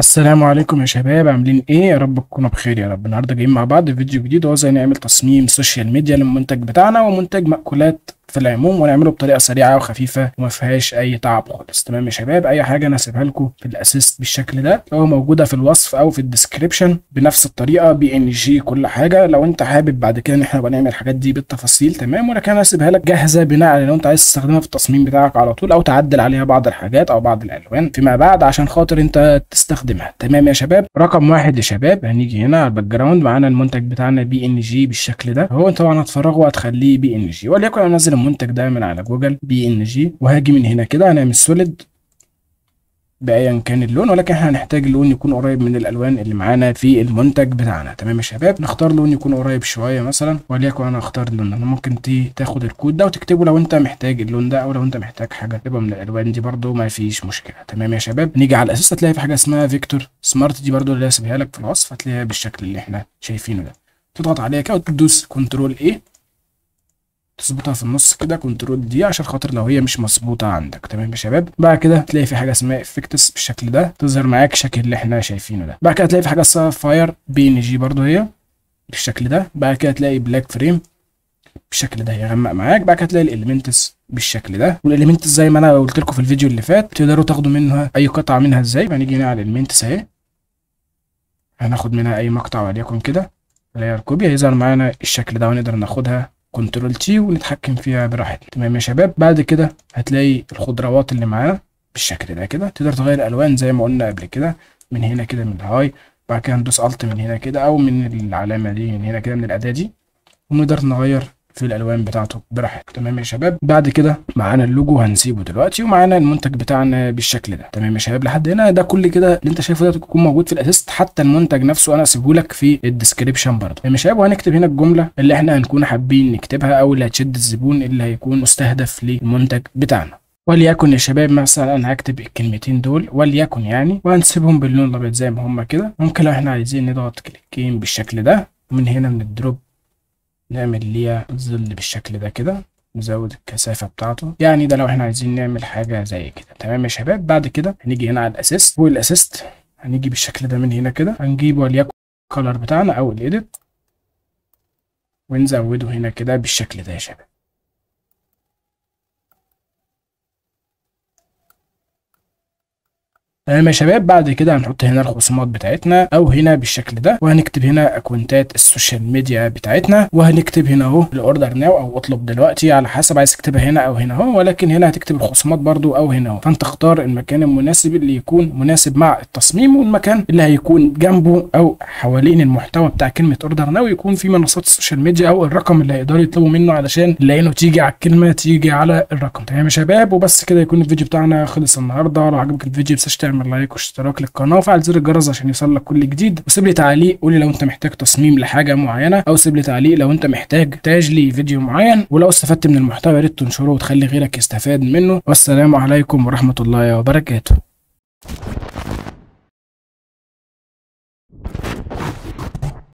السلام عليكم يا شباب عاملين ايه يا رب تكونوا بخير يا رب النهارده جايين مع بعض في فيديو جديد وهو ازاي نعمل تصميم سوشيال ميديا للمنتج بتاعنا ومنتج مأكولات في العموم ونعمله بطريقه سريعه وخفيفه وما فيهاش اي تعب خالص تمام يا شباب اي حاجه انا هسيبها لكم في الاسيست بالشكل ده او موجوده في الوصف او في الديسكريبشن بنفس الطريقه بي ان جي كل حاجه لو انت حابب بعد كده ان احنا نبقى نعمل الحاجات دي بالتفاصيل تمام ولكن انا هسيبها لك جاهزه بناء على لو انت عايز تستخدمها في التصميم بتاعك على طول او تعدل عليها بعض الحاجات او بعض الالوان فيما بعد عشان خاطر انت تستخدمها تمام يا شباب رقم واحد يا شباب هنيجي هنا على الباك جراوند معانا المنتج بتاعنا بي ان جي بالشكل ده هو طبعا هتفرغه وهتخليه بي ان جي وليكن انا انزل المنتج ده من على جوجل بي ان جي وهاجي من هنا كده هنعمل سوليد بايا كان اللون ولكن احنا هنحتاج لون يكون قريب من الالوان اللي معانا في المنتج بتاعنا تمام يا شباب نختار لون يكون قريب شويه مثلا وليكن انا اختار اللون انا ممكن تاخد الكود ده وتكتبه لو انت محتاج اللون ده او لو انت محتاج حاجه تبقى من الالوان دي برده ما فيش مشكله تمام يا شباب نيجي على الاساس هتلاقي في حاجه اسمها فيكتور سمارت دي برده اللي هسيبها لك في الوصف هتلاقيها بالشكل اللي احنا شايفينه ده تضغط عليها كده وتدوس كنترول ايه تظبطها في النص كده كنترول دي عشان خاطر لو هي مش مظبوطه عندك تمام يا شباب بعد كده تلاقي في حاجه اسمها افكتس بالشكل ده تظهر معاك الشكل اللي احنا شايفينه ده بعد كده تلاقي في حاجه اسمها فاير بي ان جي برده هي بالشكل ده بعد كده تلاقي بلاك فريم بالشكل ده يغمق معاك بعد كده تلاقي الاليمنتس بالشكل ده والاليمنتس زي ما انا قلت لكم في الفيديو اللي فات تقدروا تاخدوا منها اي قطعه منها ازاي هنيجي هنا على الاليمنتس اهي هناخد منها اي مقطع وليكن كده لاير كوبي هيظهر معانا الشكل ده ونقدر ناخدها كنترول تي ونتحكم فيها براحتنا تمام يا شباب بعد كده هتلاقي الخضروات اللي معانا بالشكل ده كده تقدر تغير الالوان زي ما قلنا قبل كده من هنا كده من الهاي بعد كده ندوس الت من هنا كده او من العلامه دي من هنا كده من الاداه دي ونقدر نغير في الالوان بتاعته براحتك تمام يا شباب بعد كده معانا اللوجو هنسيبه دلوقتي ومعانا المنتج بتاعنا بالشكل ده تمام يا شباب لحد هنا ده كل كده اللي انت شايفه ده يكون موجود في الاسيست حتى المنتج نفسه انا اسيبه لك في الديسكريبشن برضه تمام يا شباب وهنكتب هنا الجمله اللي احنا هنكون حابين نكتبها او اللي هتشد الزبون اللي هيكون مستهدف للمنتج بتاعنا وليكن يا شباب مثلا انا هكتب الكلمتين دول وليكن يعني وهنسيبهم باللون الابيض زي ما هم كده ممكن لو احنا عايزين نضغط كليكين بالشكل ده ومن هنا من الدروب نعمل ليها ظل بالشكل ده كده نزود الكثافة بتاعته يعني ده لو احنا عايزين نعمل حاجة زي كده تمام يا شباب بعد كده هنيجي هنا على الاسيست فوق الاسيست هنيجي بالشكل ده من هنا كده هنجيب وليكن الكالر بتاعنا او الايديت ونزوده هنا كده بالشكل ده يا شباب تمام يا شباب بعد كده هنحط هنا الخصومات بتاعتنا او هنا بالشكل ده وهنكتب هنا اكونتات السوشيال ميديا بتاعتنا وهنكتب هنا اهو الاوردر ناو او اطلب دلوقتي على حسب عايز تكتبها هنا او هنا اهو ولكن هنا هتكتب الخصومات برضو او هنا اهو فانت اختار المكان المناسب اللي يكون مناسب مع التصميم والمكان اللي هيكون جنبه او حوالين المحتوى بتاع كلمه اوردر ناو يكون في منصات السوشيال ميديا او الرقم اللي هيقدروا يطلبوا منه علشان لانه تيجي على الكلمه تيجي على الرقم تمام يا شباب وبس كده يكون الفيديو بتاعنا خلص النهارده لو عجبك الفيديو متنساش تعمل لايك واشتراك للقناه وفعل زر الجرس عشان يوصلك كل جديد وسيب لي تعليق قول لي لو انت محتاج تصميم لحاجه معينه او سيب لي تعليق لو انت محتاج تاج لي فيديو معين ولو استفدت من المحتوى يا ريت تنشره وتخلي غيرك يستفاد منه والسلام عليكم ورحمه الله وبركاته